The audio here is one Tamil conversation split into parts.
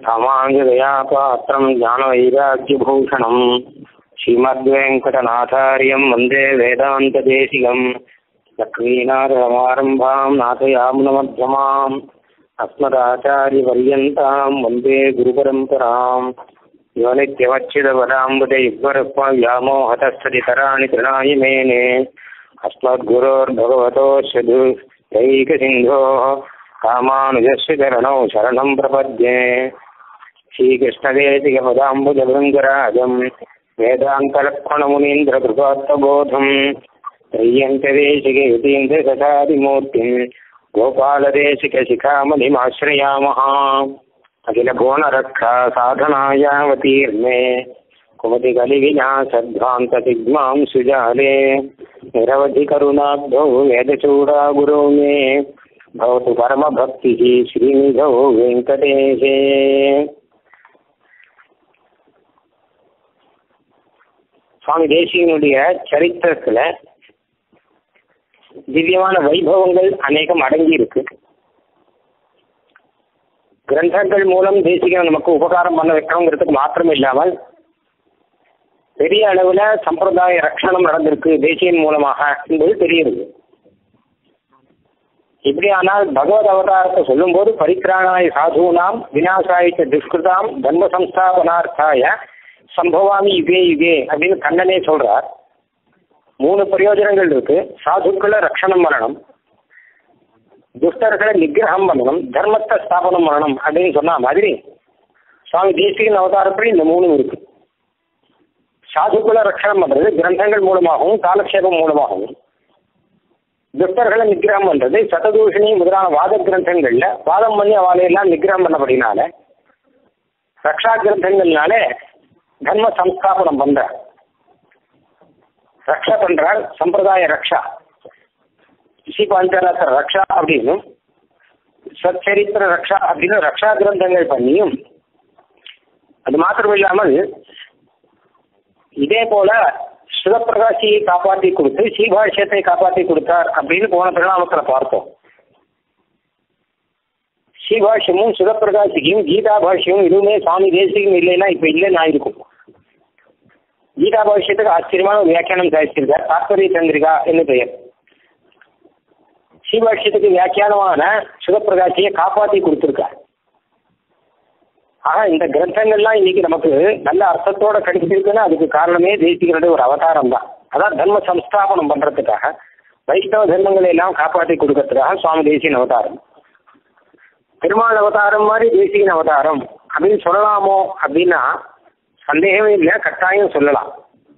ராமாஞ்சதயா பாத்திரம் ஞானவைராக்கியபூஷணம் ஸ்ரீமத்வேங்கடநாதாரியம் வந்தே வேதாந்ததேசிகம் லக்ஷ்மீநாதரமாரம்பாம் நாதயாமுனமध्यமாம் अस्मदाचार्यपर्यन्ताम् वन्दे गुरुपरम्पराम् यो नित्यमच्युतपदाम्बुजयुग्मरुक्मव्यामोहतस्तदितराणि तृणाय मेने अस्मद्गुरोर्भगवतोऽस्य दैकसिन्धोः रामानुजस्य चरणौ शरणं प्रपद्ये श्रीकृष्णदेशिकपदाम्बुजभृङ्गराजम् वेदान्तलक्ष्मणमुनीन्द्रकृपात्तबोधम् त्रय्यन्तदेशिकयतीन्द्रसचादिमूर्तिम् गोपालदेशिकशिखामणिमाश्रयामः अखिलभुवनरक्षा साधनायावतीर्णे कुमतिकलिविनासद्भ्रान्तसिग्मां सुजाले निरवधिकरुणाब्धौ वेदचूडागुरो मे भवतु परमभक्तिः श्रीनिधौ वेङ्कटेशे சுவாமி தேசியனுடைய சரித்திரத்துல திவ்யமான வைபவங்கள் அநேகம் அடங்கி இருக்கு கிரந்தங்கள் மூலம் தேசிகம் நமக்கு உபகாரம் பண்ண வைக்கணுங்கிறதுக்கு மாத்திரம் இல்லாமல் பெரிய அளவுல சம்பிரதாய ரட்சணம் நடந்திருக்கு தேசியன் மூலமாக என்பது தெரியுது இப்படியானால் பகவத் அவதாரத்தை சொல்லும்போது பரித்ராணாய சாதுனாம் விநாசாய துஷ்கிருதாம் தர்ம சம்ஸ்தாபனார்த்தாய சம்பவாமி யுகே யுகே அப்படின்னு கண்ணனே சொல்றார் மூணு பிரயோஜனங்கள் இருக்கு சாதுக்களை ரட்சணம் பண்ணணும் துஷ்டர்களை நிகிரகம் பண்ணணும் தர்மத்தை ஸ்தாபனம் பண்ணணும் அப்படின்னு சொன்ன மாதிரி சுவாமி தேசிகன் அவதாரப்படி இந்த மூணும் இருக்கு சாதுக்களை ரட்சணம் பண்றது கிரந்தங்கள் மூலமாகவும் காலக்ஷேபம் மூலமாகவும் துஷ்டர்களை நிகிரகம் பண்றது சததூஷணி முதலான வாத கிரந்தங்கள்ல வாதம் பண்ணி அவளையெல்லாம் நிகிரகம் பண்ணபடினால ரக்ஷா கிரந்தங்கள்னால தர்ம சம்ஸ்தாபனம் பண்ற ரக்ஷா பண்றால் சம்பிரதாய ரக்ஷா ஸ்ரீபாஞ்சராத்திர ரக்ஷா அப்படின்னும் சச்சரித்திர ரக்ஷா அப்படின்னு ரக்ஷா கிரந்தங்கள் பண்ணியும் அது மாத்திரம் இல்லாமல் இதே போல சிவபிரகாசியை காப்பாற்றி கொடுத்து ஸ்ரீபாஷ்யத்தை காப்பாற்றி கொடுத்தார் அப்படின்னு போன பிரணாமத்தில் பார்த்தோம் ஸ்ரீபாஷ்யமும் சிவபிரகாசிக்கும் கீதா பாஷ்யமும் இதுவுமே சுவாமி தேசிகம் இல்லைன்னா இப்ப இல்லைன்னு ஆயிருக்கும் கீதா பாஷ்யத்துக்கு ஆச்சரியமான ஒரு வியாக்கியானம் சாதிச்சிருக்கார் தாத்பரிய சந்திரிகா என்று பெயர் ஸ்ரீபாஷ்யத்துக்கு வியாக்கியானமான சிவபிரகாசியை காப்பாற்றி கொடுத்திருக்கார் ஆக இந்த கிரந்தங்கள்லாம் இன்னைக்கு நமக்கு நல்ல அர்த்தத்தோட கிடைச்சிருக்குன்னா அதுக்கு காரணமே தேசிகனுடைய ஒரு அவதாரம் தான் அதான் தர்ம சம்ஸ்தாபனம் பண்றதுக்காக வைஷ்ணவ தர்மங்களை எல்லாம் காப்பாற்றி கொடுக்கறதுக்காக சுவாமி தேசியன் அவதாரம் பெருமாள் அவதாரம் மாதிரி தேசிகன் அவதாரம் அப்படின்னு சொல்லலாமோ அப்படின்னா சந்தேகமே இல்லை கட்டாயம் சொல்லலாம்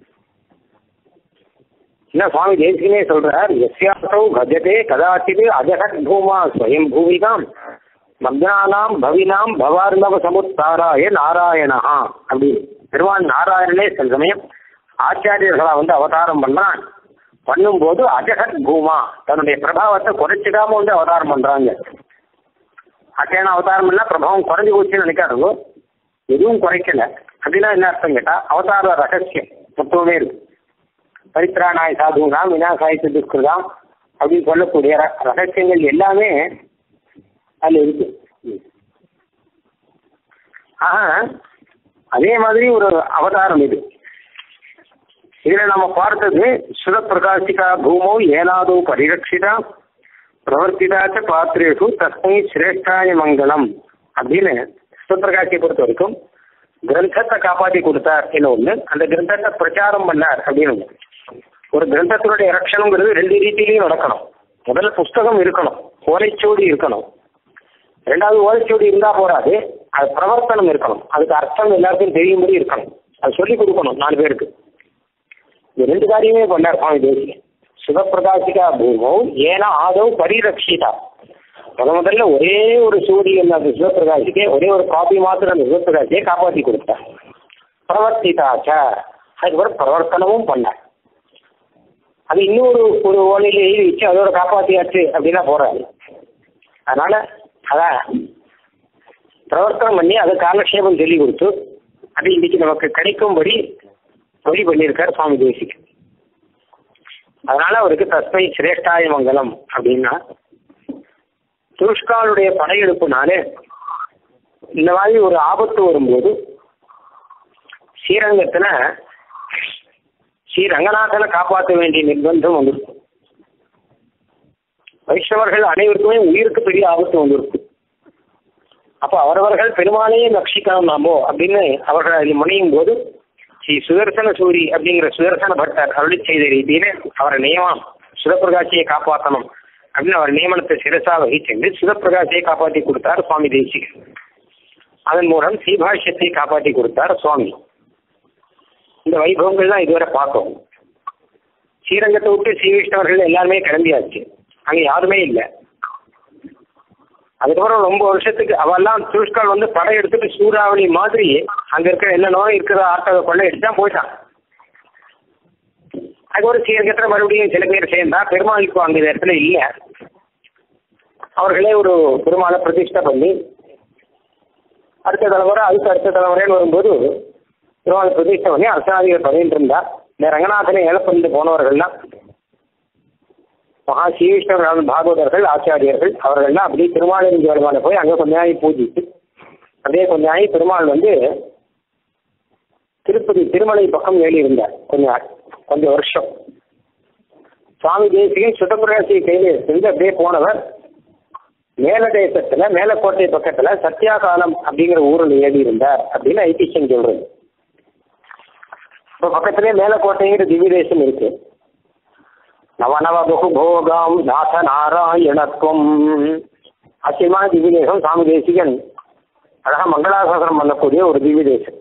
என்ன சுவாமி தேசிகனே சொல்றார் எஸ்யாசௌ கஜதே கதாச்சித் அஜகத் பூமா ஸ்வயம் பூமிகாம் மக்னானாம் பவினாம் பவார்ணவ சமுத்தாராய நாராயணா அப்படின்னு பெருமான் நாராயணனே சில சமயம் ஆச்சாரியர்களா வந்து அவதாரம் பண்ணான் பண்ணும்போது அஜகத் பூமா தன்னுடைய பிரபாவத்தை குறைச்சிடாம வந்து அவதாரம் பண்றாங்க ஆச்சாரியன அவதாரம் பண்ணா பிரபாவம் குறைஞ்சு போச்சுன்னு நினைக்காதோ எதுவும் குறைக்கல அப்படின்னா என்ன அர்த்தம் கேட்டா அவதார ரகசியம் மொத்தமே இருக்கு பரித்ராணாய் சாதுனாம் வினாசாயித்து துஷ்கிருதாம் அப்படின்னு சொல்லக்கூடிய ரகசியங்கள் எல்லாமே அதுல இருக்கு ஆஹா அதே மாதிரி ஒரு அவதாரம் இது இதுல நம்ம பார்த்தது சுரப்பிரகாசிகா பூமோ ஏனாதோ பரிரட்சிதா பிரவர்த்திதாச்ச பாத்திரேஷு தஸ்மை சிரேஷ்டாய மங்களம் அப்படின்னு சுரப்பிரகாசியை பொறுத்த வரைக்கும் கிரந்தத்தை காப்பாற்றி கொடுத்தார் என்ன ஒண்ணு அந்த கிரந்தத்தை பிரச்சாரம் பண்ணார் அப்படின்னு ஒண்ணு ஒரு கிரந்தத்தினுடைய ரட்சணங்கிறது ரெண்டு ரீதியிலையும் நடக்கணும் முதல்ல புஸ்தகம் இருக்கணும் ஓலைச்சோடி இருக்கணும் ரெண்டாவது ஓலைச்சோடி இருந்தா போறாது அது பிரவர்த்தனம் இருக்கணும் அதுக்கு அர்த்தம் எல்லாருக்கும் தெரியும்படி இருக்கணும் அது சொல்லி கொடுக்கணும் நாலு பேருக்கு இந்த ரெண்டு காரியமே பண்ணார் சுவாமி தேசிய சிவபிரகாசிகா பூமோ ஏன்னா ஆதவ் பரிரட்சிதா முத முதல்ல ஒரே ஒரு சூரியன் அந்த சிவபிரகாசிக்கே ஒரே ஒரு காப்பி மாத்திரம் அந்த சிவபிரகாசியை காப்பாற்றி கொடுத்தார் பிரவர்த்திதாச்ச அதுக்கப்புறம் பிரவர்த்தனமும் பண்ணார் அது இன்னொரு ஒரு ஓலையில எழுதி வச்சு அதோட காப்பாத்தியாச்சு அப்படின்னா போறாது அதனால அதான் பிரவர்த்தனம் பண்ணி அதை காலக்ஷேபம் சொல்லி கொடுத்து அது இன்னைக்கு நமக்கு கிடைக்கும்படி வழி பண்ணியிருக்கார் சுவாமி தேசிக் அதனால அவருக்கு தஸ்மை சிரேஷ்டாய மங்கலம் அப்படின்னா துருஷ்காலுடைய படையெடுப்புனாலே இந்த மாதிரி ஒரு ஆபத்து வரும்போது ஸ்ரீரங்கத்துல ஸ்ரீ ரங்கநாதனை காப்பாற்ற வேண்டிய நிர்பந்தம் வந்திருக்கும் வைஷ்ணவர்கள் அனைவருக்குமே உயிருக்கு பெரிய ஆபத்து வந்திருக்கு அப்ப அவரவர்கள் பெருமாளையே ரட்சிக்கணும் நாமோ அப்படின்னு அவர்கள் அதில் முனையும் போது ஸ்ரீ சுதர்சன சூரி அப்படிங்கிற சுதர்சன பட்டர் அருளி செய்த ரீதியில அவரை நியமனம் சுதப்பிரகாசியை காப்பாற்றணும் அப்படின்னு அவர் நியமனத்தை சிரசா வகிச்சென்று சுதப்பிரகாசியை காப்பாற்றி கொடுத்தார் சுவாமி தேசிகர் அதன் மூலம் ஸ்ரீபாஷ்யத்தை காப்பாற்றி கொடுத்தார் சுவாமி இந்த வைபவங்கள்லாம் இதுவரை பார்த்தோம் ஸ்ரீரங்கத்தை விட்டு ஸ்ரீ வைஷ்ணவர்கள் எல்லாருமே கிளம்பியாச்சு அங்க யாருமே இல்லை அதுக்கப்புறம் ரொம்ப வருஷத்துக்கு அவெல்லாம் துருஷ்கால் வந்து படம் எடுத்துட்டு சூறாவளி மாதிரி அங்க இருக்கிற என்ன நோய் இருக்கிற ஆட்டத்தை கொள்ள எடுத்து போயிட்டான் அது ஒரு ஸ்ரீரங்கத்தில் மறுபடியும் சில பேர் சேர்ந்தா பெருமாள் இப்போ அங்க இந்த இடத்துல இல்லை அவர்களே ஒரு பெருமாளை பிரதிஷ்டை பண்ணி அடுத்த தலைமுறை அதுக்கு அடுத்த தலைமுறைன்னு வரும்போது பெருமாளை பிரதிஷ்டை பண்ணி அரசாதிகள் பண்ணிட்டு இருந்தா இந்த ரங்கநாதனை இழப்பிருந்து போனவர்கள்லாம் மகா ஸ்ரீவிஷ்ணவரான பாகவதர்கள் ஆச்சாரியர்கள் அவர்கள்லாம் அப்படியே திருமாலின் ஜோலமான போய் அங்கே கொஞ்ச நாள் பூஜித்து அப்படியே கொஞ்ச நாள் பெருமாள் வந்து திருப்பதி திருமலை பக்கம் ஏறி இருந்தார் கொஞ்ச நாள் கொஞ்சம் வருஷம் சுவாமி தேசிகன் சுதப்பிரகாசியை கையில் எடுத்து அப்படியே போனவர் மேல தேசத்துல மேலக்கோட்டை பக்கத்துல சத்யாகாலம் அப்படிங்கிற ஊரில் ஏறி இருந்தார் அப்படின்னு ஐதிஹ்யம் சொல்றது இப்போ பக்கத்திலே மேலக்கோட்டைங்கிற திவ்ய தேசம் இருக்கு நவநவ பகுபோகாம் நாத நாராயணத்துவம் ஆச்சரியமான திவ்ய தேசம் சுவாமி தேசிகன் அழகா மங்களாசாசனம் பண்ணக்கூடிய ஒரு திவ்ய தேசம்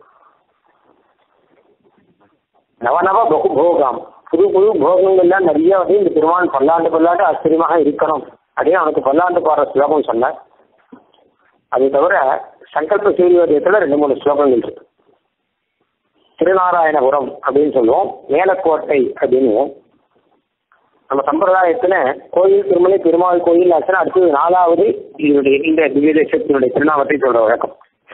நவநவ பகுபோகாம் புது புது போகங்கள்லாம் நிறைய வந்து இந்த திருமான் பல்லாண்டு பல்லாண்டு ஆச்சரியமாக இருக்கணும் அப்படின்னு அவனுக்கு பல்லாண்டு பாடுற ஸ்லோகம் சொன்னார் அது தவிர சங்கல்ப சூரியோதயத்தில் ரெண்டு மூணு ஸ்லோகங்கள் இருக்கு திருநாராயணபுரம் அப்படின்னு சொல்லுவோம் மேலக்கோட்டை அப்படின்னு நம்ம சம்பிரதாயத்துல கோயில் திருமலை பெருமாள் கோயில் ஆச்சுன்னா அடுத்தது நாலாவது இதனுடைய இந்த திவ்ய தேசத்தினுடைய திருநாமத்தை சொல்ற வழக்கம்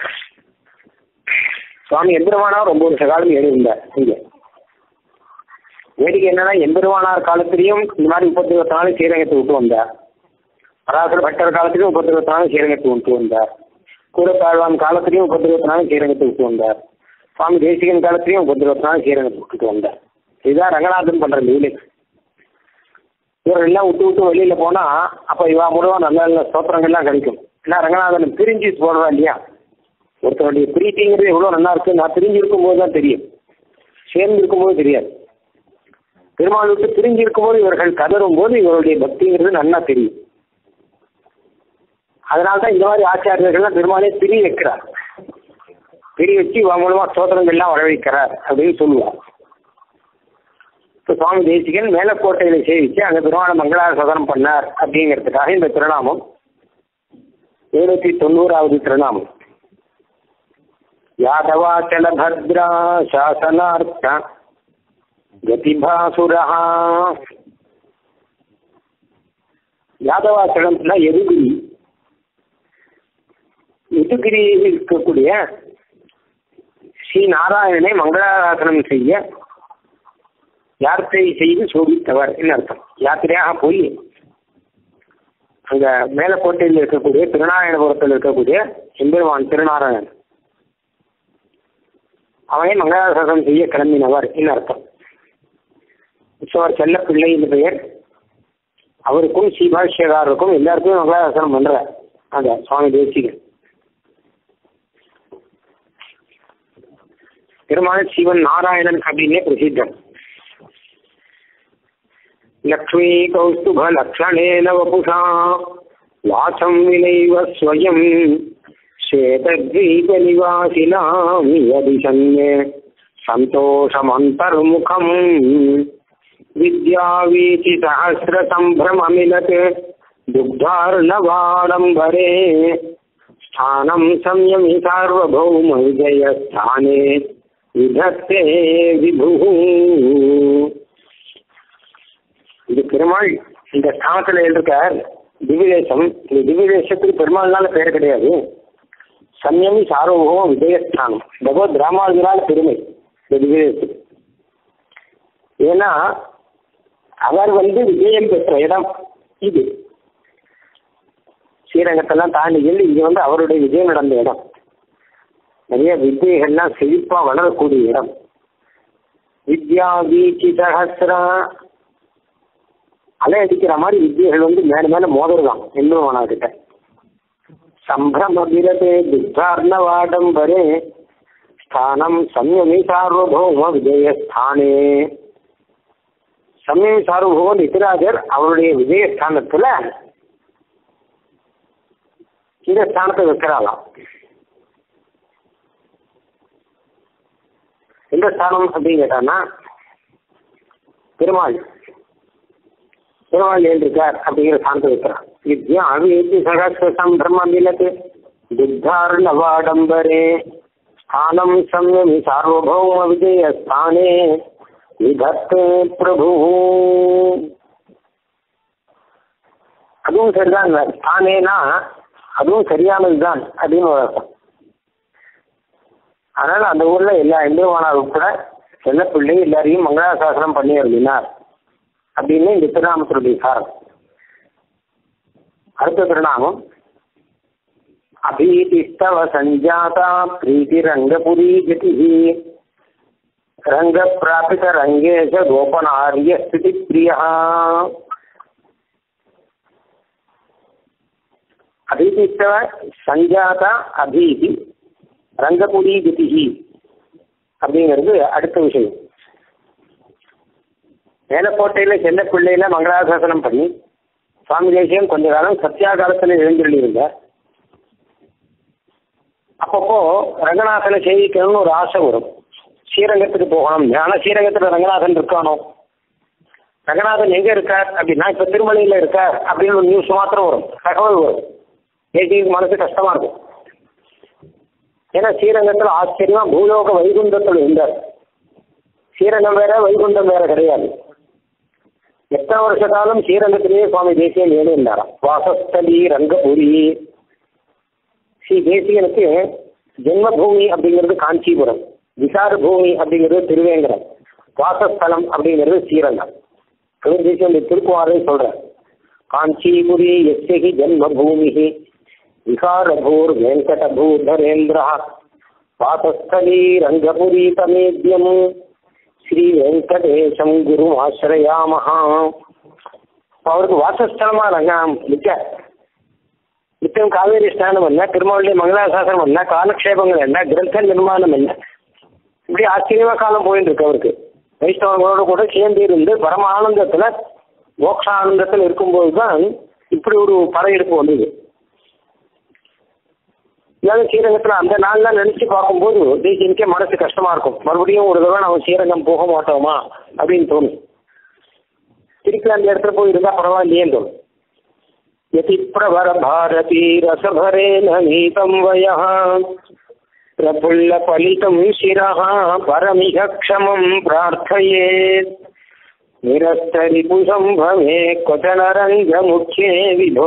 சுவாமி எம்பெருமானார் ரொம்ப வருஷ காலம் எழுதியிருந்தார் இங்க வேடிக்கை என்னன்னா எம்பெருமானார் காலத்திலையும் இந்த மாதிரி முப்பத்தி இருபத்தி நாலு ஸ்ரீரங்கத்தை விட்டு வந்தார் பராசர பட்டர் காலத்திலையும் முப்பத்தி இருபத்தி நாலு ஸ்ரீரங்கத்தை விட்டு வந்தார் கூடத்தாழ்வான் காலத்திலையும் முப்பத்தி இருபத்தி நாலு ஸ்ரீரங்கத்தை விட்டு வந்தார் சுவாமி தேசிகன் காலத்திலையும் முப்பத்தி இருபத்தி நாலு ஸ்ரீரங்கத்தை விட்டுட்டு வந்தார் இதுதான் ரங்கநாதன் பண்ற லீலை இவர்கள் எல்லாம் விட்டு விட்டு வெளியில போனா அப்ப இவா மூலமா நல்ல நல்ல ஸ்தோத்திரங்கள்லாம் கிடைக்கும் ஏன்னா ரங்கநாதன் பிரிஞ்சு போடுறா இல்லையா ஒருத்தருடைய பிரீத்திங்கிறது எவ்வளவு நல்லா இருக்கு நான் பிரிஞ்சு இருக்கும்போது தான் தெரியும் சேர்ந்து இருக்கும்போது தெரியாது பெருமாள் விட்டு பிரிஞ்சு இருக்கும்போது இவர்கள் கதறும் போது இவருடைய பக்திங்கிறது நல்லா தெரியும் அதனால தான் இந்த மாதிரி ஆச்சாரியர்கள்லாம் பெருமாளே பிரி வைக்கிறார் பிரி வச்சு இவன் மூலமா ஸ்தோத்திரங்கள்லாம் வரவைக்கிறார் அப்படின்னு சொல்லுவார் இப்போ சுவாமி தேசிகன் மேலக்கோட்டையில சேவிச்சு அங்கே பெருமான மங்களார சதனம் பண்ணார் அப்படிங்கிறதுக்காக இந்த திருநாமம் எழுநூத்தி தொண்ணூறாவது திருநாமம் யாதவாச்சல பத்ரா சாசனார்த்த கதிபாசுரா யாதவாச்சலம்னா எதுகிரி எதுகிரி இருக்கக்கூடிய ஸ்ரீ நாராயணனை மங்களாராதனம் செய்ய யாத்திரை செய்து சோபித்தவர் என்ன அர்த்தம் யாத்திரையாக போய் அங்க மேலக்கோட்டையில் இருக்கக்கூடிய திருநாராயணபுரத்தில் இருக்கக்கூடிய எம்பெருமான் திருநாராயணன் அவனை மங்களாசாசனம் செய்ய கிளம்பினவர் என்ன அர்த்தம் உற்சவர் செல்ல பிள்ளை என்று பெயர் அவருக்கும் ஸ்ரீபாஷ்யகாரருக்கும் எல்லாருக்கும் மங்களாசாசனம் பண்ற அந்த சுவாமி தேசிகன் பெருமாள் சிவன் நாராயணன் அப்படின்னே பிரசித்தம் लक्ष्मी कौस्तुभलक्षणेन वपुषा वाचं विनैव स्वयं श्वेतद्वीपनिवासिनां यदिशन्ये सन्तोषमन्तर्मुखम् विद्यावीचिसहस्रसम्भ्रममिलत् दुग्धार्णवाडम्बरे स्थानं संयमि सार्वभौमविजयस्थाने विधत्ते विभुः இது பெருமாள் இந்த ஸ்தானத்தில் இருக்கார் திவ்யதேசம் இந்த திவ்யதேசத்துக்கு பெருமாள்னால பேர் கிடையாது சன்யமி சார்வபௌம விஜயஸ்தானம் பகவத் ராமானுஜரால பெருமை இந்த திவ்யதேசத்துக்கு ஏன்னா அவர் வந்து விஜயம் பெற்ற இடம் இது ஸ்ரீரங்கத்தெல்லாம் தாண்டி இங்க வந்து அவருடைய விஜயம் நடந்த இடம் நிறைய வித்தியைகள்லாம் செழிப்பா வளரக்கூடிய இடம் வித்யா வீச்சி சகசிரா அலை அடிக்கிற மாதிரி வித்தியைகள் வந்து மேல மேல மோதலாம் எம்பெருமானா கிட்ட சம்பிரமபிரதே துர்கார்ணவாடம்பரே ஸ்தானம் சம்யமி சார்வபௌம விஜயஸ்தானே சம்யமி சார்வபௌம நிதிராஜர் அவருடைய விஜயஸ்தானத்துல இந்த ஸ்தானத்தை வைக்கிறாளாம் எந்த ஸ்தானம் அப்படின்னு கேட்டான்னா பெருமாள் பெருமாள் எழுந்திருக்கார் அப்படிங்கிற ஸ்தானத்தை வைக்கிறான் வித்யா அவிதி சகசிரம் பிரம்மமிலத்து துத்தார்ணவாடம்பரே ஸ்தானம் சம்யமி சார்வபௌம விஜய ஸ்தானே விதத்தே பிரபு அதுவும் சரிதான் ஸ்தானேனா அதுவும் சரியானதுதான் அப்படின்னு ஒரு அர்த்தம் அதனால அந்த ஊர்ல எல்லா எம்பெருமானார் உட்பட செல்ல பிள்ளை எல்லாரையும் மங்களாசாசனம் பண்ணி அருளினார் அப்படின்னு இந்த திருநாமத்தினுடைய சாரம் அடுத்த திருநாமம் அபீதிஸ்தவ சஞ்சாதா பிரீதி ரங்கபுரி கதி ரங்க பிராபித ரங்கேஷ கோபனாரிய ஸ்திதி பிரியா அபீதிஸ்தவ சஞ்சாதா அபீதி ரங்கபுரி கதிஹி அப்படிங்கிறது அடுத்த விஷயம் மேலக்கோட்டையில செல்ல பிள்ளையில மங்களாசாசனம் பண்ணி சுவாமி தேசியம் கொஞ்ச காலம் சத்யா காலத்துல எழுந்தருளி இருந்தார் அப்பப்போ ரங்கநாதனை சேவிக்கணும்னு ஒரு ஆசை வரும் ஸ்ரீரங்கத்துக்கு போகணும் ஆனா ஸ்ரீரங்கத்துல ரங்கநாதன் இருக்கானோ ரங்கநாதன் எங்க இருக்கார் அப்படின்னா இப்ப திருமலையில இருக்கார் அப்படின்னு ஒரு நியூஸ் மாத்திரம் வரும் தகவல் வரும் தேசிக்கு மனசு கஷ்டமா இருக்கும் ஏன்னா ஸ்ரீரங்கத்துல ஆச்சரியமா பூலோக வைகுண்டத்தில் இருந்தார் ஸ்ரீரங்கம் வேற வைகுண்டம் வேற கிடையாது எத்தனை வருஷ காலம் ஸ்ரீரங்கத்திலேயே சுவாமி தேசியன் ஏழு இருந்தாராம் வாசஸ்தலி ரங்கபுரி ஸ்ரீ தேசியனுக்கு ஜென்மபூமி அப்படிங்கிறது காஞ்சிபுரம் விசார பூமி அப்படிங்கிறது திருவேங்கடம் வாசஸ்தலம் அப்படிங்கிறது ஸ்ரீரங்கம் கவிர் தேசியம் திருக்குவாரை சொல்றார் காஞ்சிபுரி எஸ்யகி ஜென்மபூமி விகாரபூர் வெங்கடபூதரேந்திர வாசஸ்தலி ரங்கபுரி தமேத்யம் ஸ்ரீ வெங்கடேசம் குரு ஆசிரயாமஹா அவருக்கு வாசஸ்தலமா ரங்கம் நிக்க நித்தியம் காவேரி ஸ்நானம் என்ன திருமாவளி மங்களாசாசனம் என்ன காலக்ஷேபங்கள் என்ன கிரந்த நிர்மாணம் என்ன இப்படி ஆச்சரியமா காலம் போயிட்டு இருக்கு அவருக்கு வைஷ்ணவங்களோட கூட சேர்ந்து இருந்து பரம ஆனந்தத்துல மோக்ஷ ஆனந்தத்தில் இருக்கும்போது தான் இப்படி ஒரு படையெடுப்பு வந்தது இல்லாத ஸ்ரீரங்கத்தில் அந்த நாள்லாம் நினைச்சு பார்க்கும்போது தேசியனுக்கே மனசு கஷ்டமா இருக்கும் மறுபடியும் ஒரு தடவை நம்ம ஸ்ரீரங்கம் போக மாட்டோமா அப்படின்னு தோணும் திருப்பி அந்த இடத்துல போய் இருந்தா பரவாயில்லையேன்னு தோணும் यति प्रवर भारती रसभरेण नीतं वयः प्रफुल्लफलितं शिरः परमिह क्षमं प्रार्थयेत् निरस्तरिपुसम्भवे क्वचन रङ्गमुख्ये विभो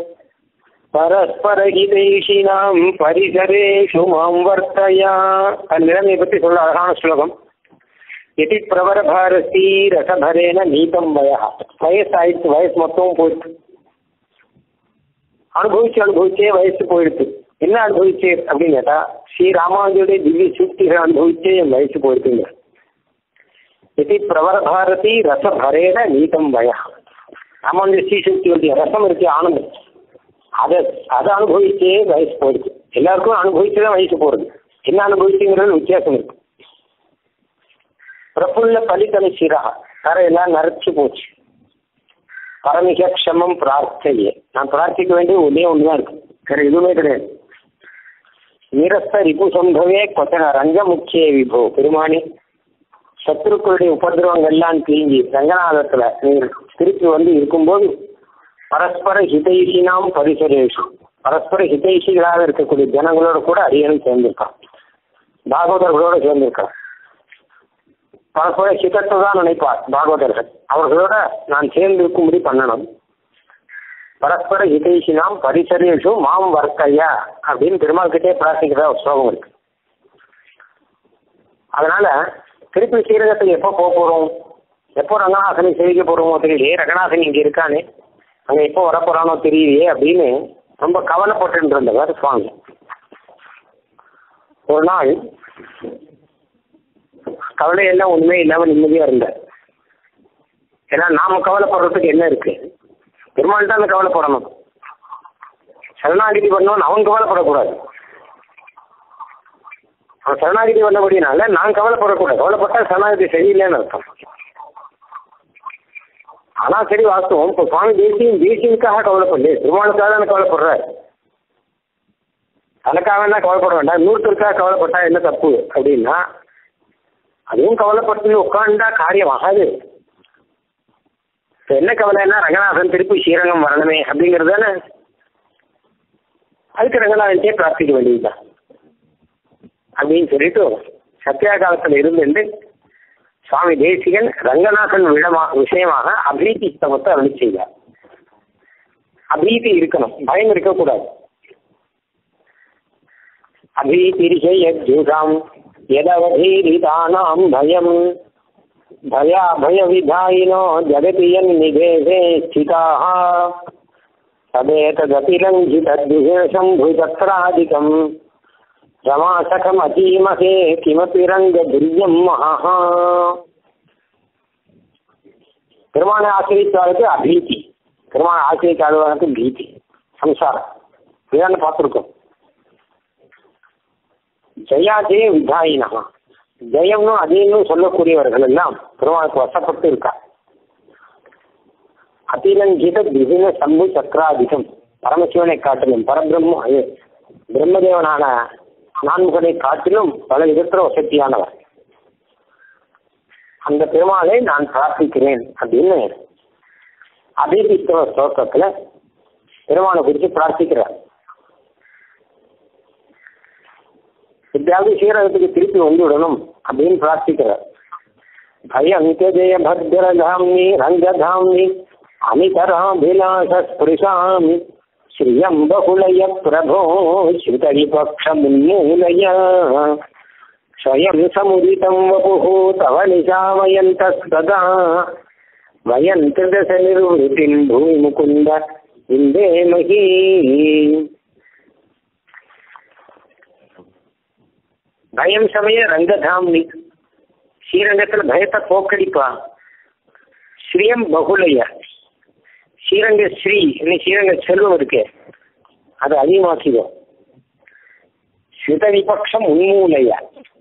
பரஸ்பரஹிதைஷினாம் பரிசரேஷு மாம் வர்த்தயா அந்த நிலைமையை பற்றி சொல்ல அழகான ஸ்லோகம் எதி பிரபர பாரதி ரசபரேன நீதம் வயா வயசு ஆயிடுச்சு வயசு மொத்தமும் போயிடுச்சு அனுபவிச்சு அனுபவிச்சே வயசு போயிடுச்சு என்ன அனுபவிச்சு அப்படின்னு கேட்டா ஸ்ரீ ராமானுஜருடைய திவ்ய சூக்திகளை அனுபவிச்சே என் வயசு போயிடுச்சுங்க எதி பிரபர பாரதி ரசபரேன நீதம் வயா ராமானுஜ ஸ்ரீ சூக்தியுடைய ரசம் இருக்கு ஆனந்தம் அதை அதை அனுபவிச்சே வயசு போயிடுச்சு எல்லாருக்கும் அனுபவிச்சு தான் வயசு போறது என்ன அனுபவிச்சுங்கிறது வித்தியாசம் இருக்கு பிரபுல்ல பலித்தலை சிரா தரையெல்லாம் நரைச்சு போச்சு பரமிக க்ஷமம் பிரார்த்தையே நான் பிரார்த்திக்க வேண்டிய ஒன்றே ஒண்ணுதான் இருக்கு வேற எதுவுமே கிடையாது நிரஸ்த ரிபு சம்பவே கொத்தன ரங்க முக்கிய விபோ பெருமானி சத்துருக்களுடைய உபதிரவங்கள்லாம் தீங்கி ரங்கநாதத்துல நீர் திருப்பி வந்து இருக்கும்போது பரஸ்பர ஹிதைஷினாம் பரிசரேஷு பரஸ்பர ஹிதைஷிகளாக இருக்கக்கூடிய ஜனங்களோட கூட அரியனும் சேர்ந்திருக்கான் பாகவதர்களோட சேர்ந்திருக்கான் பரஸ்பர ஹிதத்தை தான் நினைப்பார் பாகவதர்கள் அவர்களோட நான் சேர்ந்து இருக்கும்படி பண்ணணும் பரஸ்பர ஹிதைஷினாம் பரிசரேஷு மாம் வர்க்கையா அப்படின்னு பெருமாள் கிட்டே பிரார்த்திக்கிற ஒரு ஸ்லோகம் இருக்கு அதனால திருப்பி ஸ்ரீரங்கத்துக்கு எப்போ போக போறோம் எப்போ ரங்கநாதனை சேவிக்க போறோமோ தெரியலையே ரங்கநாதன் இங்க இருக்கானே அங்க எப்போ வரப்போறானோ தெரியலையே அப்படின்னு ரொம்ப கவலைப்பட்டு இருந்தவர் சுவாமி ஒரு நாள் கவலை எல்லாம் ஒண்ணுமே இல்லாம நிம்மதியா இருந்தார் ஏன்னா நாம கவலைப்படுறதுக்கு என்ன இருக்கு பெருமாள் தான் கவலைப்படணும் சரணாகிதி பண்ணணும் அவன் கவலைப்படக்கூடாது அவன் சரணாகிதி பண்ணபடினால நான் கவலைப்படக்கூடாது கவலைப்பட்டா சரணாகிதி சரியில்லைன்னு அர்த்தம் ஆனா சரி வாஸ்தவம் இப்போ சுவாமி தேசியம் தேசியனுக்காக கவலைப்படல பெருமாளுக்காக தானே கவலைப்படுறாரு தனக்காக தான் கவலைப்பட வேண்டாம் இன்னொருத்தருக்காக கவலைப்பட்டா என்ன தப்பு அப்படின்னா அதுவும் கவலைப்பட்டு உட்காண்டா காரியம் ஆகாது இப்ப என்ன கவலைன்னா ரங்கநாதன் திருப்பி ஸ்ரீரங்கம் வரணுமே அப்படிங்கிறது தானே அதுக்கு ரங்கநாதன்ட்டே பிரார்த்திக்க வேண்டியதுதான் அப்படின்னு சொல்லிட்டு சத்யா காலத்தில் இருந்துட்டு சுவாமி தேசிகன் ரங்கநாதன் விடமா விஷயமாக அபீதி ஸ்தவத்தை அருளி செய்தார் அபீதி இருக்கணும் பயம் இருக்கக்கூடாது அபீதிரிஷயஜுகாம் यदवधीरितानां भयं भयाभयविधायिनो जगति यन्निदेशे स्थिताः तदेतदतिरञ्जितद्विशेषम्भुचक्रादिकम् रमासखमतीमहे किमपि रङ्गदुर्यं महः பெருமான ஆசிரியத்தாளுக்கு அபீதி பெருமான ஆசிரியத்தாளுக்கு பீதி சம்சாரம் இதான் பார்த்துருக்கோம் ஜெயாஜெய விதாயினா ஜெயம்னு அதையும் சொல்லக்கூடியவர்கள் எல்லாம் பெருமாளுக்கு வசப்பட்டு இருக்கா அதிலங்கித திவின சம்பு சக்கராதிகம் பரமசிவனை காட்டிலும் பரபிரம்ம அது பிரம்மதேவனான நான்முகனை காட்டிலும் பல விதத்துல வசதியானவர் அந்த பெருமாளை நான் பிரார்த்திக்கிறேன் அப்படின்னு அபிதிஸ்தவ ஸ்தோத்திரத்துல பெருமாளை குறித்து பிரார்த்திக்கிறார் எப்படியாவது ஸ்ரீரகத்துக்கு திருப்பி வந்து விடணும் அப்படின்னு பிரார்த்திக்கிறார் பயங்கஜய பத்ரதாமி ரங்கதாமி அமிதராபிலாஷஸ்பிருஷாமி ஸ்ரீயம் பகுலய பிரபோ ஸ்ருதரிபக்ஷமுன்மூலய ஸ்வயம் சமுதிதம் வபுः தவ நிஷாமயந்தஸ்ததா வயந்திருதச நிர்வృతిம் பூமி முகுந்த இந்தே மகீ பயம் சமய ரங்கதாம்னி ஸ்ரீரங்கத்துல பயத்தை போக்கடிப்பா ஸ்ரீயம் பகுலைய ஸ்ரீரங்க ஸ்ரீ இன்னும் ஸ்ரீரங்க செல்வம் இருக்கு அது அதிகமாக்கிடும் ஸ்ருத விபக்ஷம் உன்மூலைய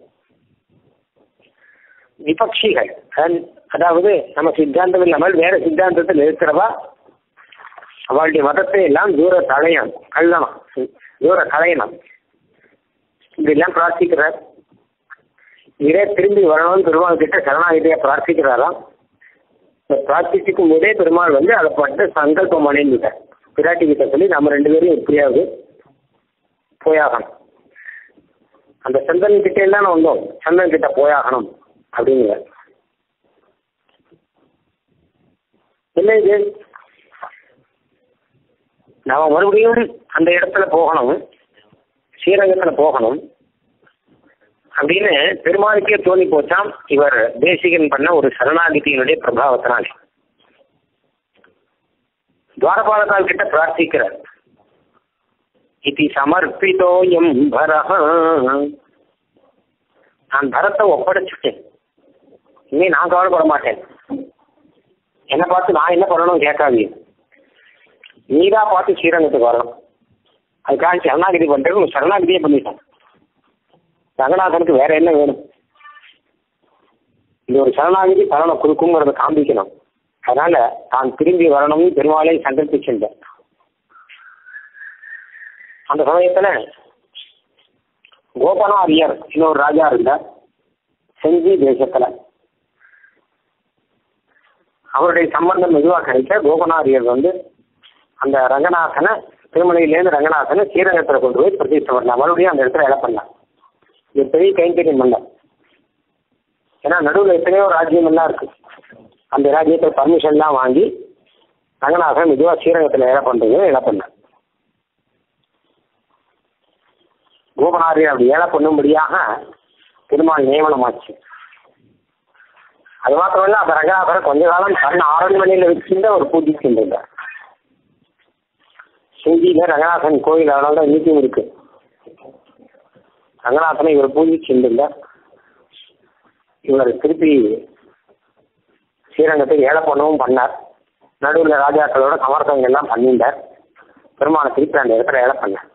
விபக்ஷிகள் அதாவது நம்ம சித்தாந்தம் இல்லாமல் வேற சித்தாந்தத்தில் இருக்கிறவா அவளுடைய மதத்தை எல்லாம் தூர தடையணும் கள்ளணும் தூர கலையணும் இப்படிலாம் பிரார்த்திக்கிறார் இதே திரும்பி வரணும்னு பெருமாள் கிட்ட சரணாகிதியா பிரார்த்திக்கிறாராம் இந்த பிரார்த்திக்கும் போதே பெருமாள் வந்து அதை பட்டு சங்கல்பம் அடைந்துட்டார் பிராட்டி கிட்ட சொல்லி நம்ம ரெண்டு பேரும் எப்படியாவது போயாகணும் அந்த சந்தன் கிட்ட எல்லாம் வந்தோம் சந்தன் கிட்ட போயாகணும் அப்படிங்கிற என்ன இது நாம மறுபடியும் அந்த இடத்துல போகணும் ஸ்ரீரங்கத்துல போகணும் அப்படின்னு பெருமாளுக்கே தோணி போச்சாம் இவர் தேசிகன் பண்ண ஒரு சரணாகிதியினுடைய பிரபாவத்தினாலே துவாரபாலகால் கிட்ட பிரார்த்திக்கிறார் இது சமர்ப்பிதோயம் பரஹ நான் பரத்தை ஒப்படைச்சுட்டேன் இனி நான் கவலைப்பட மாட்டேன் என்னை பார்த்து நான் என்ன பண்ணணும் கேட்காதீங்க நீதான் பார்த்து ஸ்ரீரங்கத்துக்கு வரணும் அதுக்காக சரணாகிதி பண்றது சரணாகிதியே பண்ணிட்டேன் ரங்கநாதனுக்கு வேற என்ன வேணும் இந்த ஒரு சரணாகிதி பலனை கொடுக்குங்கிறத காண்பிக்கணும் அதனால தான் திரும்பி வரணும்னு பெருமாளை சங்கல்பிச்சிருந்தேன் அந்த சமயத்துல கோபனாரியர் இன்னொரு ராஜா இருந்தார் செஞ்சி தேசத்துல அவருடைய சம்பந்தம் மெதுவாக கிடைக்க கோபனாரியர் வந்து அந்த ரங்கநாதனை திருமலையிலேருந்து ரங்கநாதனை ஸ்ரீரங்கத்தில் கொண்டு போய் பிரதிஷ்டை பண்ணலாம் மறுபடியும் அந்த இடத்துல இலை பண்ணலாம் இது பெரிய கைங்கரியம் பண்ணல ஏன்னா நடுவில் எத்தனையோ ராஜ்யம் எல்லாம் இருக்கு அந்த ராஜ்யத்தை பர்மிஷன்லாம் வாங்கி ரங்கநாதன் மெதுவாக ஸ்ரீரங்கத்தில் இலை பண்ணுறது இலை பண்ண கோபனாரியர் அப்படி ஏழை பண்ணும்படியாக பெருமாள் நியமனமாச்சு அது மாத்திரமல்ல அந்த ரங்கநாதரை கொஞ்ச காலம் தன் அரண்மனையில் வச்சிருந்த ஒரு பூஜிக்கின்றார் செஞ்சியில ரங்கநாதன் கோயில் அதனால தான் இன்னைக்கும் இருக்கு ரங்கநாதனை இவர் பூஜிச்சு சென்றிருந்தார் இவர் திருப்பி ஸ்ரீரங்கத்தை ஏழை பண்ணவும் பண்ணார் நடுவில் ராஜாக்களோட சமரசங்கள் எல்லாம் பண்ணிட்டார் பெருமானை திருப்பி அந்த இடத்துல ஏழை பண்ணார்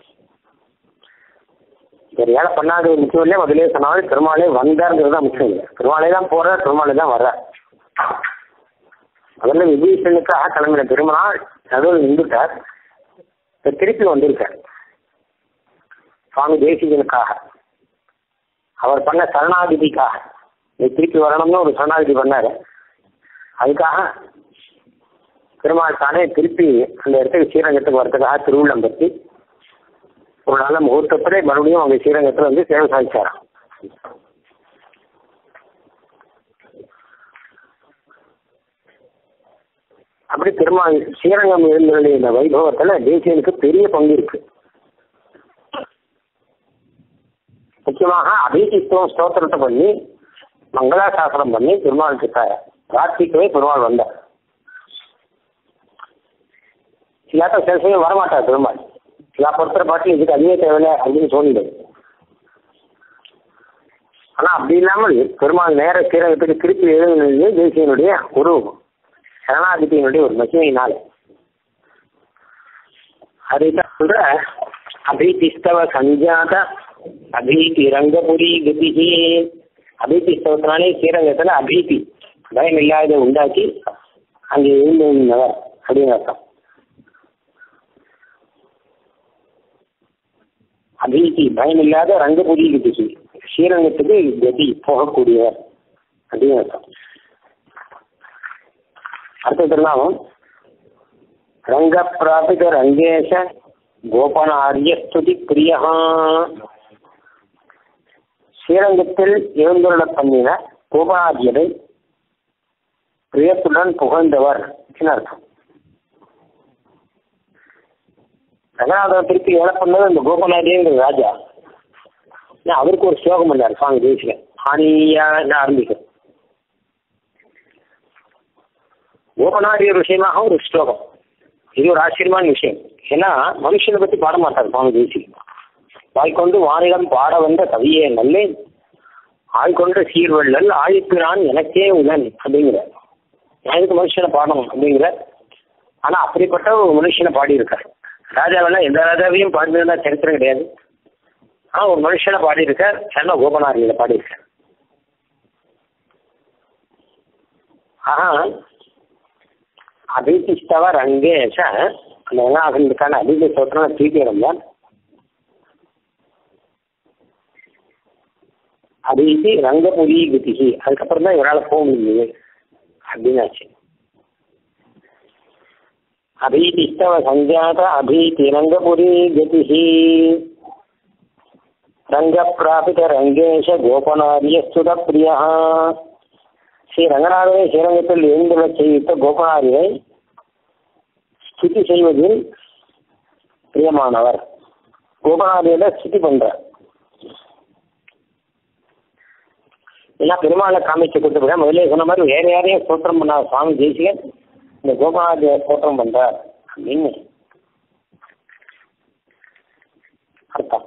இவர் ஏழை பண்ணாது முக்கியம் இல்லை முதலே சொன்னாலும் பெருமாளே வந்தாருங்கிறது தான் முக்கியம் இல்லை பெருமாளே தான் போறார் பெருமாளே தான் வர்றார் முதல்ல விபீஷனுக்காக கிளம்பின பெருமாள் நடுவில் நின்றுட்டார் இப்ப திருப்பி வந்திருக்கார் சுவாமி தேசிகனுக்காக அவர் பண்ண சரணாதிதிக்காக நீ திருப்பி வரணும்னு ஒரு சரணாதிதி பண்ணாரு அதுக்காக பெருமாள் தானே திருப்பி அந்த இடத்துக்கு ஸ்ரீரங்கத்துக்கு வரதுக்காக திருவுள்ளம் பற்றி ஒரு நல்ல முகூர்த்தத்திலே மறுபடியும் அவங்க ஸ்ரீரங்கத்தில் வந்து சேவை சாதிச்சாராம் அப்படி பெருமாள் ஸ்ரீரங்கம் எழுந்தருடைய இந்த வைபவத்துல தேசியனுக்கு பெரிய பங்கு இருக்கு முக்கியமாக அபிஷித்துவம் ஸ்தோத்திரத்தை பண்ணி மங்களாசாசனம் பண்ணி பெருமாள் கிட்ட பிரார்த்திக்கவே பெருமாள் வந்தார் இல்லாட்ட சில சமயம் வரமாட்டார் பெருமாள் சில பொறுத்தர பாட்டு இதுக்கு அதுவே தேவையில்லை அப்படின்னு தோணிடுது ஆனா அப்படி இல்லாமல் பெருமாள் நேர ஸ்ரீரங்கத்துக்கு திருப்பி எழுதுனது தேசியனுடைய ஒரு சரணாதிபதியினுடைய ஒரு மகிமையினால அதைத்தான் சொல்ற அபிதிஸ்தவ சஞ்சாத அபீதி ரங்கபுரி கதிகி அபீதி ஸ்தவத்தினாலே ஸ்ரீரங்கத்துல அபீதி பயம் இல்லாத உண்டாக்கி அங்கே இருந்தவர் அப்படின்னு அர்த்தம் அபீதி பயம் இல்லாத ரங்கபுரி கதிகி ஸ்ரீரங்கத்துக்கு கதி போகக்கூடியவர் அப்படின்னு அர்த்தம் அடுத்த திருநாமம் ரங்க பிராபித ரங்கேஷ கோபனாரிய ஸ்துதி பிரியா ஸ்ரீரங்கத்தில் எழுந்துள்ள பண்ணின கோபனாரியரை பிரியத்துடன் புகழ்ந்தவர் அர்த்தம் ரங்கநாதன் திருப்பி ஏழை பண்ணது அந்த கோபநாதிங்கிற ராஜா அவருக்கு ஒரு ஸ்லோகம் பண்ணார் சுவாமி தேசிகன் ஆனியான்னு ஆரம்பிக்கும் கோபநாதியர் விஷயமாக ஒரு ஸ்லோகம் இது ஒரு ஆச்சரியமான விஷயம் ஏன்னா மனுஷனை பத்தி பாட மாட்டார் சுவாமி தேசி வாய்க்கொண்டு வானிடம் பாட வந்த கவியே நல்லேன் ஆய்கொண்ட சீர்வள்ளல் ஆழிப்பிரான் எனக்கே உடன் அப்படிங்கிற நான் எதுக்கு மனுஷனை பாடணும் அப்படிங்கிற ஆனா அப்படிப்பட்ட ஒரு மனுஷனை பாடியிருக்கார் ராஜாவெல்லாம் எந்த ராஜாவையும் பாடினதா சரித்திரம் கிடையாது ஆனா ஒரு மனுஷனை பாடியிருக்கார் ஏன்னா கோபநாதியில பாடியிருக்கார் ஆஹா அபிதிஷ்டவ ரங்கேஷ அந்த ரங்கநாதனுக்கான அதிக சோத்திரம் தீவிரம் தான் அபிதி ரங்கபுரி கதிகி அதுக்கப்புறம் தான் இவரால் போக முடியுது அப்படின்னாச்சு அபீதிஷ்டவ சஞ்சாத அபீதி ரங்கபுரி கதிகி ரங்க பிராபித ரங்கேஷ கோபநாரிய ஸ்துத பிரியா ஸ்ரீ ரங்கநாதனை ஸ்ரீரங்கத்தில் எழுந்துள்ள செய்வித்த கோபநாதியை ஸ்துதி செய்வதில் பிரியமானவர் கோபநாதியில ஸ்துதி பண்றார் ஏன்னா பெருமாளை காமிச்சு கொடுத்துருக்க முதல்ல சொன்ன மாதிரி வேற யாரையும் ஸ்தோத்திரம் பண்ண சுவாமி தேசிகன் இந்த கோபநாதிய ஸ்தோத்திரம் பண்றார் அப்படின்னு அர்த்தம்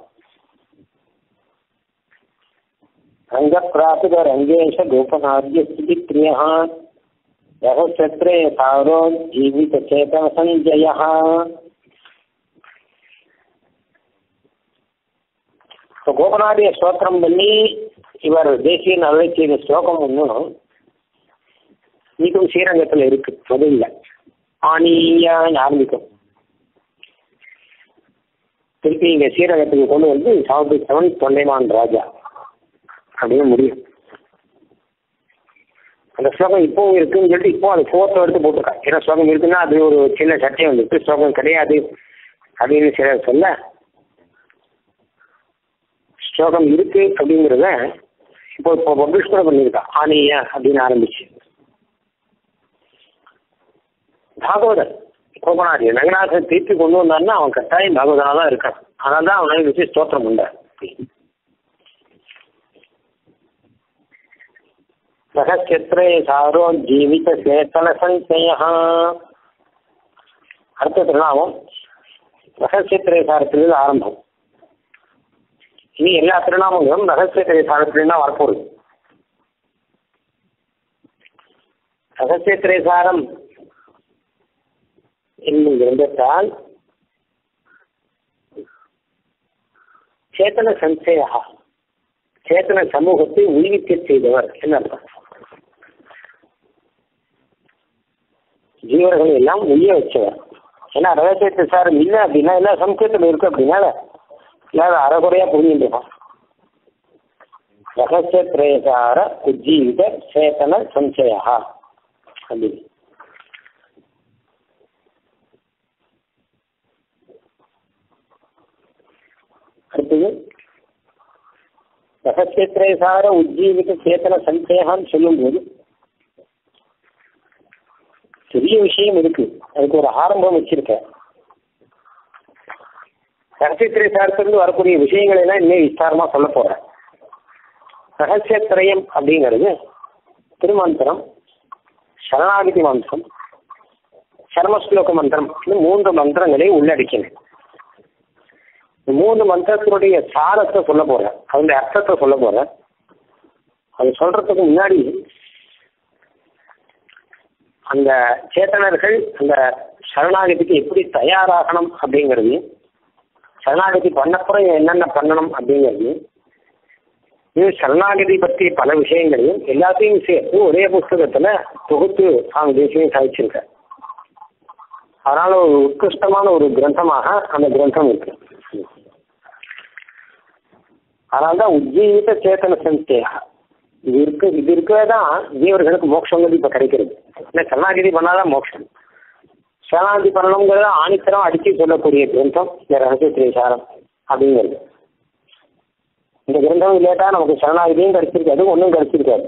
रङ्गप्रापित रङ्गेश गोपनाद्य स्थितिप्रियः यः चत्रे सारो जीवितचेतनसञ्जयः இப்போ கோபநாதிய ஸ்தோத்திரம் பண்ணி இவர் தேசிய நலவை செய்த ஸ்லோகம் ஒன்றும் இதுவும் ஸ்ரீரங்கத்தில் இருக்கு முதல்ல ஆணியான்னு ஆரம்பிக்கும் திருப்பி இங்க ஸ்ரீரங்கத்துக்கு கொண்டு வந்து செவன்டி செவன் தொண்டைமான் ராஜா அப்படின்னு முடியும் அந்த ஸ்லோகம் இப்பவும் இருக்குன்னு சொல்லிட்டு இப்போ அது ஃபோட்டோ எடுத்து போட்டிருக்கான் ஏன்னா ஸ்லோகம் இருக்குன்னா அது ஒரு சின்ன சட்டையம் வந்துருக்கு ஸ்லோகம் கிடையாது அப்படின்னு சிலர் சொல்ல ஸ்லோகம் இருக்கு அப்படிங்கிறத இப்போ இப்போ பப்ளிஷ் கூட பண்ணியிருக்கான் ஆனிய அப்படின்னு ஆரம்பிச்சு பாகவதன் கோபநாதி ரங்கநாதன் திருப்பி கொண்டு வந்தான்னா அவன் கட்டாயம் பாகவதனா தான் இருக்கான் அதனால தான் அவனை வச்சு ஸ்தோத்திரம் பண்ண சகச்சித்திரே சாரோ ஜீவித சேத்தன சஞ்சய அடுத்த திருநாமம் ரகசியத்திரை சாரத்திலிருந்து ஆரம்பம் இனி எல்லா திருநாமங்களும் ரகசிய திரைசாரத்துலேருந்து தான் வரப்போகுது ரகசிய திரைசாரம் என்னும் கிரந்தத்தால் சேத்தன சஞ்சயா சேத்தன சமூகத்தை உயிர்க்க செய்தவர் என்ன அர்த்தம் ஜீவர்கள் எல்லாம் உய்ய வச்சவர் ஏன்னா ரகசிய திரைசாரம் இல்லை அப்படின்னா எல்லா சமுத்திரத்தில் இருக்கு அப்படின்னால இல்லாத அறகுறையா புரிஞ்சுட்டு இருக்கான் ரகசிய திரேசார உஜ்ஜீவித சேத்தன சஞ்சயா அப்படி அடுத்தது ரகசிய திரேசார உஜ்ஜீவித சேத்தன சஞ்சயான்னு சொல்லும்போது பெரிய விஷயம் இருக்கு அதுக்கு ஒரு ஆரம்பம் வச்சிருக்கேன் ரகசியத்திரை சார்த்திலிருந்து வரக்கூடிய விஷயங்களை எல்லாம் இன்னும் விஸ்தாரமா சொல்ல போறேன் ரகசியத்திரயம் அப்படிங்கிறது திருமந்திரம் சரணாகதி மந்திரம் சர்மஸ்லோக மந்திரம் இந்த மூன்று மந்திரங்களை உள்ளடக்கின இந்த மூன்று மந்திரத்தினுடைய சாரத்தை சொல்ல போறேன் அதனுடைய அர்த்தத்தை சொல்ல போறேன் அது சொல்றதுக்கு முன்னாடி அந்த சேத்தனர்கள் அந்த சரணாகதிக்கு எப்படி தயாராகணும் அப்படிங்கிறது சரணாகதி பண்ணப்புறம் என்னென்ன பண்ணணும் அப்படிங்கிறது இது சரணாகதி பற்றி பல விஷயங்களையும் எல்லாத்தையும் சேர்த்து ஒரே புஸ்தகத்துல தொகுத்து அவங்க தேசியம் சாதிச்சிருக்க அதனால ஒரு உத்கிருஷ்டமான ஒரு கிரந்தமாக அந்த கிரந்தம் இருக்கு அதனால்தான் உஜ்ஜீவித சேத்தன சந்தேகா இது இருக்கு இது இருக்கவே தான் ஜீவர்களுக்கு மோட்சங்கிறது இப்ப கிடைக்கிறது இல்லை சரணாகதி பண்ணாதான் மோட்சம் சரணாகதி பண்ணணுங்கிறத ஆணித்தரம் அடிச்சு சொல்லக்கூடிய கிரந்தம் இந்த ரகசிய திரைசாரம் அப்படிங்கிறது இந்த கிரந்தம் இல்லாட்டா நமக்கு சரணாகதியும் கிடைச்சிருக்காது ஒன்றும் கிடைச்சிருக்காது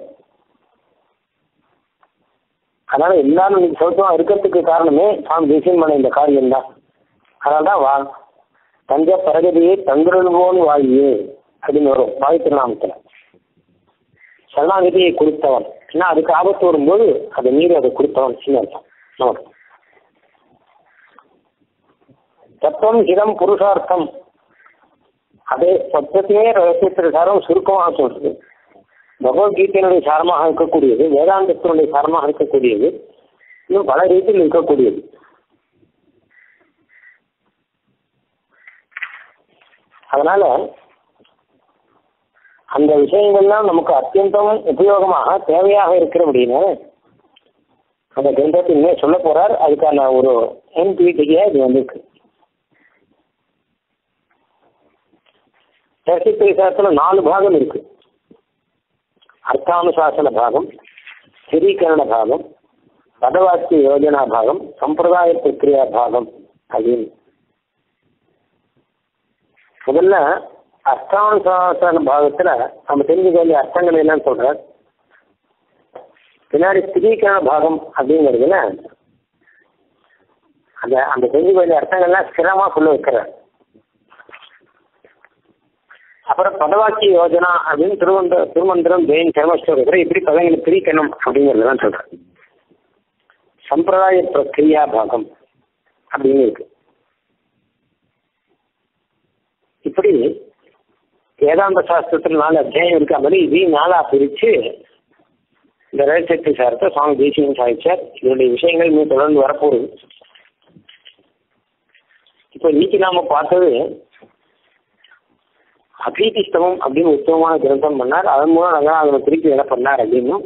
அதனால எல்லாரும் இன்னைக்கு சௌத்தமா இருக்கிறதுக்கு காரணமே சாமி தேசியம் பண்ண இந்த காரியம் தான் அதனால தான் வா தஞ்ச பரகதியை தங்குருள்வோன் வாழியே அப்படின்னு வரும் வாயு திருநாமத்தில் சரணாகதியை கொடுத்தவன் ஏன்னா அதுக்கு ஆபத்து வரும்போது அதை மீறி அதை கொடுத்தவன் சின்ன அர்த்தம் நமக்கு தத்துவம் ஹிதம் புருஷார்த்தம் அதே சத்தியத்தையே ரகசியத்திற்கு சாரம் சுருக்கமாக சொல்றது பகவத்கீதையினுடைய சாரமாக இருக்கக்கூடியது வேதாந்தத்தினுடைய சாரமாக இருக்கக்கூடியது இன்னும் பல ரீதியில் இருக்கக்கூடியது அதனால அந்த விஷயங்கள்லாம் நமக்கு அத்தியந்தம் உபயோகமாக தேவையாக இருக்கிற அப்படின்னு அந்த கிரந்தத்தின்மே சொல்ல போறார் அதுக்கான ஒரு என்பிடியா இது வந்திருக்கு ரசித்திரிசாரத்துல நாலு பாகம் இருக்கு அர்த்தானுசாசன பாகம் ஸ்திரீகரண பாகம் பதவாக்கிய யோஜனா பாகம் சம்பிரதாய பிரக்கிரியா பாகம் அப்படின்னு முதல்ல அர்த்தானுசாசன பாகத்துல நம்ம தெரிஞ்சுக்க வேண்டிய அர்த்தங்கள் என்னன்னு சொல்ற பின்னாடி ஸ்திரீகரண பாகம் அப்படிங்கிறதுல அந்த அந்த தெரிஞ்சுக்க வேண்டிய அர்த்தங்கள்லாம் ஸ்திரமா சொல்ல வைக்கிறார் அப்புறம் பதவாக்கிய யோஜனா அப்படின்னு திருவந்த திருமந்திரம் ஜெயின் சர்மஸ்வரத்தில் எப்படி பதங்களை பிரிக்கணும் அப்படிங்கிறதெல்லாம் சொல்றேன் சம்பிரதாய பிரக்கிரியா பாகம் அப்படின்னு இருக்கு இப்படி வேதாந்த சாஸ்திரத்தில் நாலு அத்தியாயம் இருக்க மாதிரி இதையும் நாளா பிரிச்சு இந்த ரகசியத்தை சார்த்த சுவாமி தேசியம் சாதிச்சார் இதனுடைய விஷயங்கள் இன்னும் தொடர்ந்து வரப்போகுது இப்போ இன்னைக்கு நாம பார்த்தது அபீதிஸ்தவம் அப்படின்னு உத்தமமான கிரந்தம் பண்ணார் அதன் மூலம் ரங்கநாதனை திருப்பி என்ன பண்ணார் அப்படின்னும்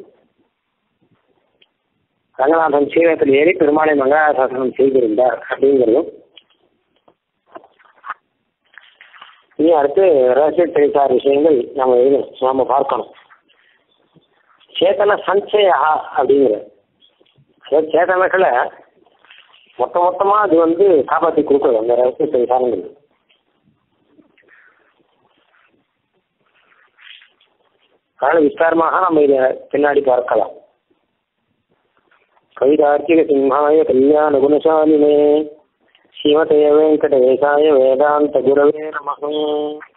ரங்கநாதன் சீரகத்தில் ஏறி பெருமாளை மங்களாசாசனம் செய்திருந்தார் அப்படிங்கிறதும் இனி அடுத்து ரகசிய திரைசார் விஷயங்கள் நம்ம எழுதணும் நாம பார்க்கணும் சேத்தன சஞ்சயா அப்படிங்கிற அதாவது சேத்தனங்களை மொத்த மொத்தமா அது வந்து காப்பாற்றி கொடுக்குறது அந்த ரகசிய திரைசாரங்கள் அதனால விஸ்தாரமாக நம்ம இதை பின்னாடி பார்க்கலாம் கவிதார்த்திக சிம்ஹாய கல்யாண குணசாலினே ஸ்ரீமதே வெங்கடேசாய வேதாந்த குரவே நமகம்